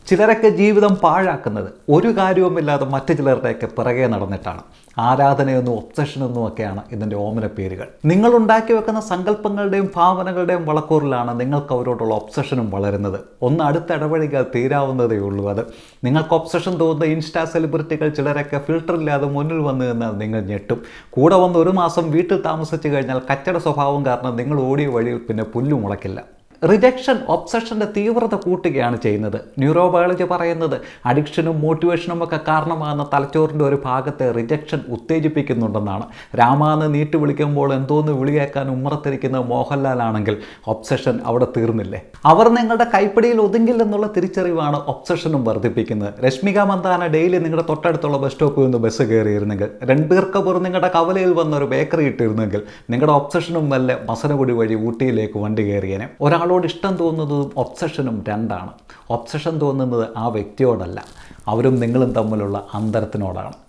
ചിലരൊക്കെ ജീവിതം പാഴാക്കുന്നത് ഒരു കാര്യവുമില്ലാതെ മറ്റു ചിലരുടെയൊക്കെ പിറകെ നടന്നിട്ടാണ് ആരാധനയെന്നും ഒബ്സഷനെന്നും ഒക്കെയാണ് ഇതിൻ്റെ ഓമന പേരുകൾ നിങ്ങൾ ഉണ്ടാക്കി വെക്കുന്ന സങ്കല്പങ്ങളുടെയും ഭാവനകളുടെയും വളക്കൂറിലാണ് നിങ്ങൾക്ക് അവരോടുള്ള ഒബ്സഷനും വളരുന്നത് ഒന്ന് അടുത്ത് ഇടപഴകിയാൽ തീരാവുന്നതേ ഉള്ളൂ അത് നിങ്ങൾക്ക് ഒബ്സഷൻ തോന്നുന്ന ഇൻസ്റ്റാ സെലിബ്രിറ്റികൾ ചിലരൊക്കെ ഫിൽട്ടർ ഇല്ലാതെ മുന്നിൽ വന്നു നിന്നാൽ നിങ്ങൾ ഞെട്ടും കൂടെ വന്ന് ഒരു മാസം വീട്ടിൽ താമസിച്ചു കഴിഞ്ഞാൽ കച്ചട സ്വഭാവം കാരണം നിങ്ങൾ ഓടിയ വഴിയിൽ പിന്നെ പുല്ലു മുളയ്ക്കില്ല റിജക്ഷൻ ഒബ്സഷൻ്റെ തീവ്രത കൂട്ടുകയാണ് ചെയ്യുന്നത് ന്യൂറോബയോളജി പറയുന്നത് അഡിക്ഷനും മോട്ടിവേഷനും ഒക്കെ കാരണമാകുന്ന തലച്ചോറിൻ്റെ ഒരു ഭാഗത്തെ റിജക്ഷൻ ഉത്തേജിപ്പിക്കുന്നുണ്ടെന്നാണ് രാമാന്ന് നീട്ടി വിളിക്കുമ്പോൾ എന്തോന്ന് വിളിയേക്കാൻ ഉമ്മറത്തിരിക്കുന്ന മോഹൻലാൽ ആണെങ്കിൽ ഒബ്സഷൻ അവിടെ തീർന്നില്ലേ അവർ നിങ്ങളുടെ കൈപ്പിടിയിൽ ഒതുങ്ങില്ലെന്നുള്ള തിരിച്ചറിവാണ് ഒബ്സഷനും വർദ്ധിപ്പിക്കുന്നത് രശ്മിക മന്ദാന ഡെയിലി നിങ്ങളുടെ തൊട്ടടുത്തുള്ള ബസ് സ്റ്റോപ്പിൽ നിന്ന് ബസ് കയറിയിരുന്നെങ്കിൽ രൺബീർക്കപൂർ നിങ്ങളുടെ കവലയിൽ വന്ന ഒരു ബേക്കറി ഇട്ടിരുന്നെങ്കിൽ നിങ്ങളുടെ ഒബ്സഷനും വല്ല മസനഗുടി വഴി ഊട്ടിയിലേക്ക് വണ്ടി കയറിയേനെ ഒരാളോട് ഇഷ്ടം തോന്നുന്നതും ഒബ്സഷനും രണ്ടാണ് ഒബ്സഷൻ തോന്നുന്നത് ആ വ്യക്തിയോടല്ല അവരും നിങ്ങളും തമ്മിലുള്ള അന്തരത്തിനോടാണ്